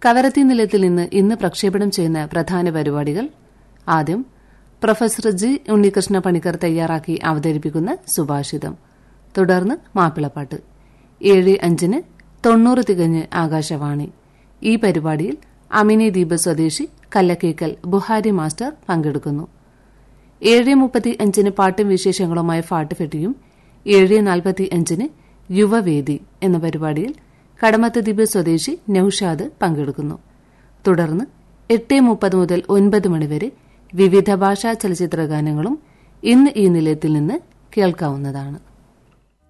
കവരത്തി നിലയത്തിൽ നിന്ന് ഇന്ന് പ്രക്ഷേപണം ചെയ്യുന്ന പ്രധാന പരിപാടികൾ ആദ്യം പ്രൊഫസർ ജി ഉണ്ണികൃഷ്ണ പണിക്കർ തയ്യാറാക്കി അവതരിപ്പിക്കുന്ന സുഭാഷിതം തുടർന്ന് മാപ്പിളപ്പാട്ട് ഏഴ് അഞ്ചിന് തൊണ്ണൂറ് തികഞ്ഞ് ആകാശവാണി ഈ പരിപാടിയിൽ അമിനി ദ്വീപ് സ്വദേശി കല്ലക്കേക്കൽ ബുഹാരി മാസ്റ്റർ പങ്കെടുക്കുന്നു ഏഴ് മുപ്പത്തി അഞ്ചിന് പാട്ടും വിശേഷങ്ങളുമായ ഫാട്ടുഫെട്ടിയും ഏഴ് നാൽപ്പത്തി അഞ്ചിന് യുവവേദി എന്ന പരിപാടിയിൽ കടമത്ത് ദ്വീപ് സ്വദേശി നൌഷാദ് പങ്കെടുക്കുന്നു തുടർന്ന് എട്ട് മുപ്പത് മുതൽ ഒൻപത് മണിവരെ വിവിധ ഭാഷാ ചലച്ചിത്ര ഗാനങ്ങളും ഇന്ന് ഈ നിലയത്തിൽ നിന്ന് കേൾക്കാവുന്നതാണ്